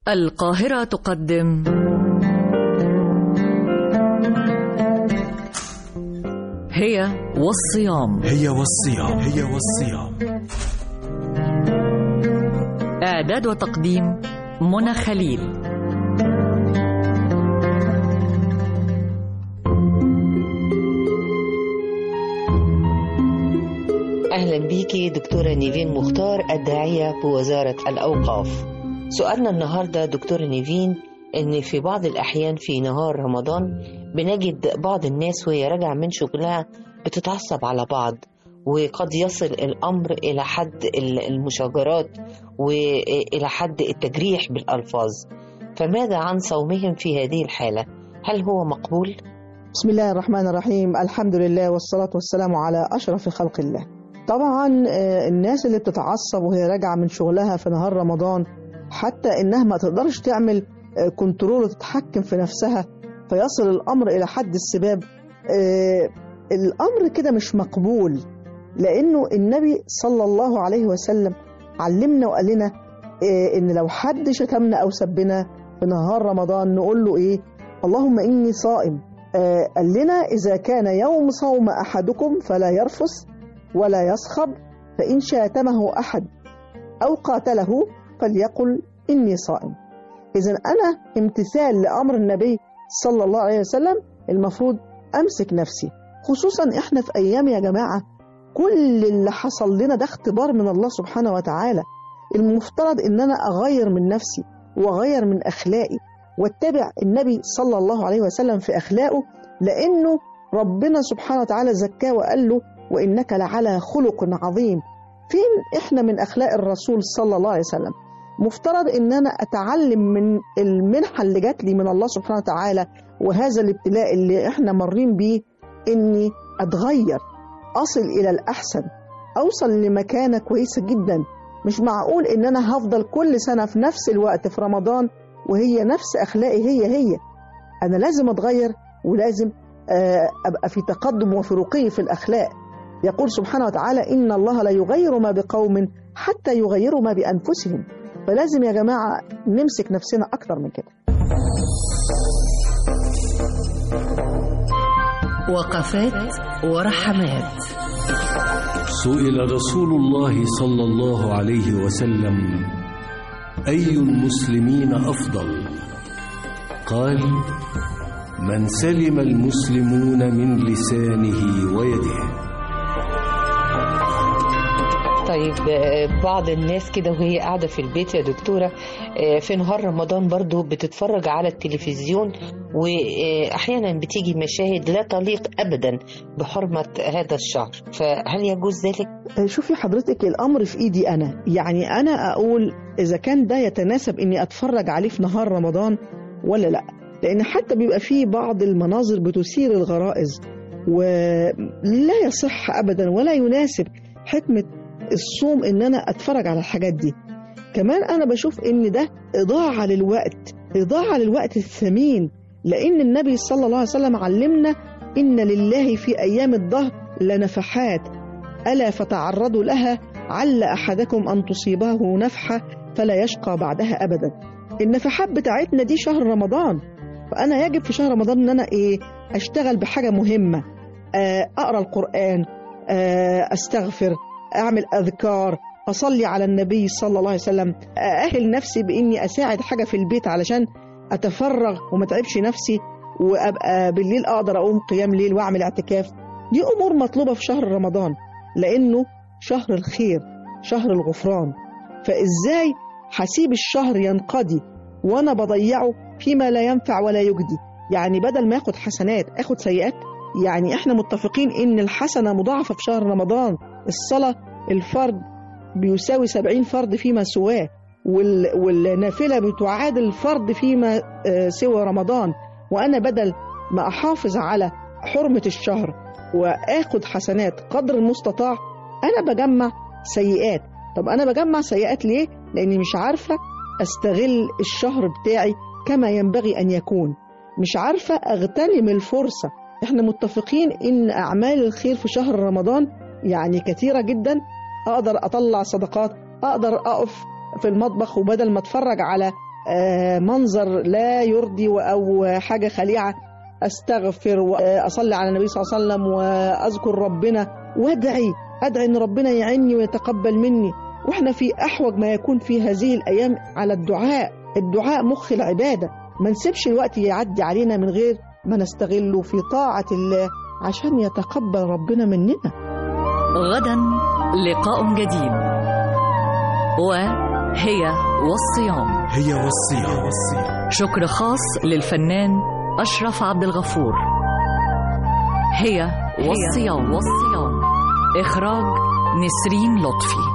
القاهرة تقدم هي والصيام هي والصيام هي والصيام إعداد وتقديم منى خليل أهلا بيكي دكتورة نيفين مختار الداعية بوزارة الأوقاف سؤالنا النهاردة دكتورة نيفين إن في بعض الأحيان في نهار رمضان بنجد بعض الناس وهي راجعة من شغلها بتتعصب على بعض وقد يصل الأمر إلى حد المشاجرات وإلى حد التجريح بالألفاظ فماذا عن صومهم في هذه الحالة؟ هل هو مقبول؟ بسم الله الرحمن الرحيم الحمد لله والصلاة والسلام على أشرف خلق الله طبعا آه، الناس اللي بتتعصب وهي راجعة من شغلها في نهار رمضان حتى إنها ما تقدرش تعمل آه، كنترول وتتحكم في نفسها فيصل الأمر إلى حد السباب آه، الأمر كده مش مقبول لأنه النبي صلى الله عليه وسلم علمنا وقال لنا آه، إن لو حد شتمنا أو سبنا في نهار رمضان نقول له إيه اللهم إني صائم آه، قال لنا إذا كان يوم صوم أحدكم فلا يرفث ولا يصخب فإن شاتمه أحد أو قاتله فليقل إني صائم إذا أنا امتثال لأمر النبي صلى الله عليه وسلم المفروض أمسك نفسي خصوصا إحنا في أيام يا جماعة كل اللي حصل لنا ده اختبار من الله سبحانه وتعالى المفترض إن أنا أغير من نفسي وأغير من أخلاقي واتبع النبي صلى الله عليه وسلم في أخلاقه لأنه ربنا سبحانه وتعالى زكاه وقال له وإنك لعلى خلق عظيم فين إحنا من أخلاق الرسول صلى الله عليه وسلم مفترض إن أنا أتعلم من المنحة اللي جات لي من الله سبحانه وتعالى وهذا الابتلاء اللي إحنا مارين بيه إني أتغير أصل إلى الأحسن أوصل لمكانة كويسة جدا مش معقول إن أنا هفضل كل سنة في نفس الوقت في رمضان وهي نفس أخلاقي هي هي أنا لازم أتغير ولازم آه، أبقى في تقدم وفي رقي في الأخلاق يقول سبحانه وتعالى إن الله لا يغير ما بقوم حتى يغيروا ما بأنفسهم فلازم يا جماعة نمسك نفسنا أكتر من كده وقفات ورحمات سئل رسول الله صلى الله عليه وسلم اي المسلمين افضل قال من سلم المسلمون من لسانه ويده طيب آه، بعض الناس كده وهي قاعدة في البيت يا دكتورة آه، في نهار رمضان برضو بتتفرج على التلفزيون وأحيانا بتيجي مشاهد لا تليق أبدا بحرمة هذا الشهر فهل يجوز ذلك؟ شوفي حضرتك الأمر في إيدي أنا يعني أنا أقول إذا كان ده يتناسب إني أتفرج عليه في نهار رمضان ولا لأ لأن حتى بيبقى فيه بعض المناظر بتثير الغرائز ولا يصح أبدا ولا يناسب حكمة الصوم إن أنا أتفرج على الحاجات دي كمان أنا بشوف إن ده إضاعة للوقت إضاعة للوقت الثمين لأن النبي صلى الله عليه وسلم علمنا إن لله في أيام الظهر لنفحات ألا فتعرضوا لها عل أحدكم أن تصيبه نفحة فلا يشقى بعدها أبدا النفحات بتاعتنا دي شهر رمضان فأنا يجب في شهر رمضان إن أنا إيه أشتغل بحاجة مهمة آه، أقرأ القرآن آه، أستغفر أعمل أذكار أصلي على النبي صلى الله عليه وسلم أأهل نفسي بإني أساعد حاجة في البيت علشان أتفرغ وما تعبش نفسي وأبقى بالليل أقدر أقوم قيام ليل وأعمل اعتكاف دي أمور مطلوبة في شهر رمضان لأنه شهر الخير شهر الغفران فإزاي حسيب الشهر ينقضي وأنا بضيعه فيما لا ينفع ولا يجدي يعني بدل ما أخد حسنات أخد سيئات يعني إحنا متفقين إن الحسنة مضاعفة في شهر رمضان الصلاة الفرد بيساوي سبعين فرد فيما سواه وال... والنافلة بتعادل الفرد فيما آه، سوى رمضان وأنا بدل ما أحافظ على حرمة الشهر وآخد حسنات قدر المستطاع أنا بجمع سيئات طب أنا بجمع سيئات ليه؟ لأني مش عارفة أستغل الشهر بتاعي كما ينبغي أن يكون مش عارفة أغتنم الفرصة احنا متفقين ان اعمال الخير في شهر رمضان يعني كثيرة جدا اقدر اطلع صدقات اقدر اقف في المطبخ وبدل ما اتفرج على آه، منظر لا يرضي و- أو حاجة خليعة أستغفر وأصلي على النبي صلى الله عليه وسلم وأذكر ربنا وأدعي أدعي إن ربنا يعيني ويتقبل مني وإحنا في أحوج ما يكون في هذه الأيام على الدعاء الدعاء مخ العبادة ما نسيبش الوقت يعدي علينا من غير ما نستغله في طاعة الله عشان يتقبل ربنا مننا غدا لقاء جديد وهي والصيام هي والصيام والصيام شكر خاص للفنان أشرف عبد الغفور هي والصيام والصيام إخراج نسرين لطفي